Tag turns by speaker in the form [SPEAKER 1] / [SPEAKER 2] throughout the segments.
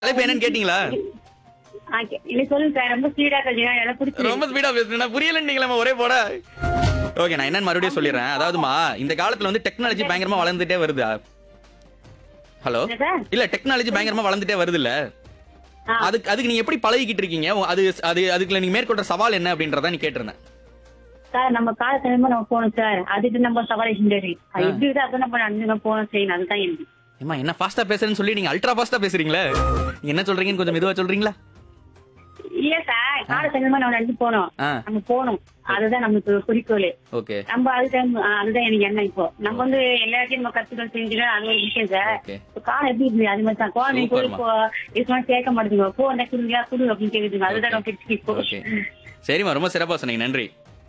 [SPEAKER 1] தலைப்பு என்னன்னு கேட்டீங்களா
[SPEAKER 2] ஆ, கே- இல்ல சொல்லுங்க சார் ரொம்ப ஸ்பீடா பேசுறீங்க எனக்கு பிடிச்சி
[SPEAKER 1] ரொம்ப ஸ்பீடா பேசுறேன் புரியலன்றீங்களா ஒரே போட ஓகே நான் என்னன்னு மறுபடியும் சொல்லிடுறேன் அதாவதுமா இந்த காலத்துல வந்து டெக்னாலஜி பயங்கரமா வளர்ந்துட்டே வருதா ஹலோ
[SPEAKER 2] என்ன சார்
[SPEAKER 1] இல்ல டெக்னாலஜி பயங்கரமா வளர்ந்துட்டே வருது இல்ல
[SPEAKER 2] ஆ.
[SPEAKER 1] அதுக்கு அதுக்கு நீங்க எப்படி பழகிக்கிட்டு இருக்கீங்க உ- அது அது அதுக்குள்ள நீங்க மேற்கொண்ட சவால் என்ன அப்படின்றத நீ கேட்டிருந்தேன்
[SPEAKER 2] சார் நம்ம காலத்திலமா நம்ம போகணும் சார் அதுக்கு நம்ம சவாலை செஞ்சாரு அது எப்படி இருக்கோ அதை நம்ம நடந்து போகணும் செய்யணும் அதுதான் எனக்கு
[SPEAKER 1] ஏமா என்ன ஃபாஸ்டா பேசுறேன்னு சொல்லி நீங்க அல்ட்ரா ஃபாஸ்டா பேசுறீங்களே நீங்க என்ன சொல்றீங்கன்னு கொஞ்சம் மெதுவா சொல்றீங்களா
[SPEAKER 2] இல்ல சார் காலத்திலமா நம்ம நடந்து போனோம்
[SPEAKER 1] ஆ
[SPEAKER 2] நம்ம போகணும் அதுதான் நமக்கு குறிக்கோள்
[SPEAKER 1] ஓகே
[SPEAKER 2] நம்ம அதுதான் ஆ, அதுதான் எனக்கு என்ன இப்போ நம்ம வந்து எல்லாத்தையும் நம்ம கத்துக்கள் செஞ்சுக்கலாம் அது ஒரு விஷயம் சார்
[SPEAKER 1] ஓகே
[SPEAKER 2] இப்ப காலம் எப்படி இருக்கு அது மாதிரி தான் குழந்தைங்க கூட
[SPEAKER 1] சூப்பர்மா.
[SPEAKER 2] இப்போ இது மாதிரி கேட்க மாட்டேங்குங்க போ என்ன குடுங்க குடு அப்படின்னு கேக்குதுங்க அதுதான் நம்ம கிட்ட இப்போ
[SPEAKER 1] ஓகே சரிம்மா ரொம்ப சிறப்பா சொன்னீங்க நன்றி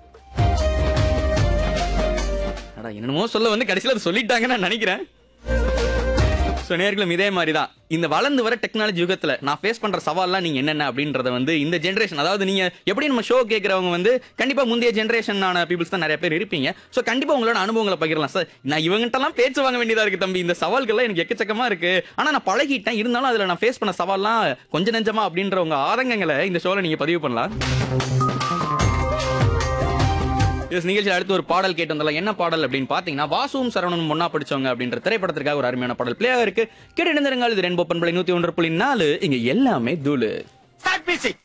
[SPEAKER 1] அடா என்னமோ சொல்ல வந்து கடைசியில அதை சொல்லிட்டாங்கன்னு நான் நினைக்கிறேன் ஸோ நேர்களும் இதே மாதிரி தான் இந்த வளர்ந்து வர டெக்னாலஜி யுகத்தில் நான் ஃபேஸ் பண்ணுற சவால்லாம் நீங்கள் என்னென்ன அப்படின்றத வந்து இந்த ஜென்ரேஷன் அதாவது நீங்கள் எப்படி நம்ம ஷோ கேட்குறவங்க வந்து கண்டிப்பாக முந்தைய ஜென்ரேஷனான பீப்புள்ஸ் தான் நிறைய பேர் இருப்பீங்க ஸோ கண்டிப்பாக உங்களோட அனுபவங்களை பகிரலாம் சார் நான் இவங்ககிட்டலாம் பேச்சு வாங்க வேண்டியதாக இருக்குது தம்பி இந்த சவால்கள்லாம் எனக்கு எக்கச்சக்கமாக இருக்குது ஆனால் நான் பழகிட்டேன் இருந்தாலும் அதில் நான் ஃபேஸ் பண்ண சவால்லாம் கொஞ்சம் நெஞ்சமா அப்படின்ற உங்க ஆதங்கங்களை இந்த ஷோவில் நீங்கள் பதிவு பண்ணலாம் இஸ் நிகழ்ச்சியில் அடுத்து ஒரு பாடல் கேட்டு வந்தலாம் என்ன பாடல் அப்படின்னு பாத்தீங்கன்னா வாசுவும் சரவணனும் ஒன்னா படிச்சவங்க அப்படின்ற திரைப்படத்திற்காக ஒரு அருமையான பாடல் பிளேயா இருக்கு கேட்டு இணைந்திருங்கள் இது ரெண்டு பண்பலை நூத்தி ஒன்று புள்ளி நாலு இங்க எல்லாமே தூளு
[SPEAKER 3] Start music.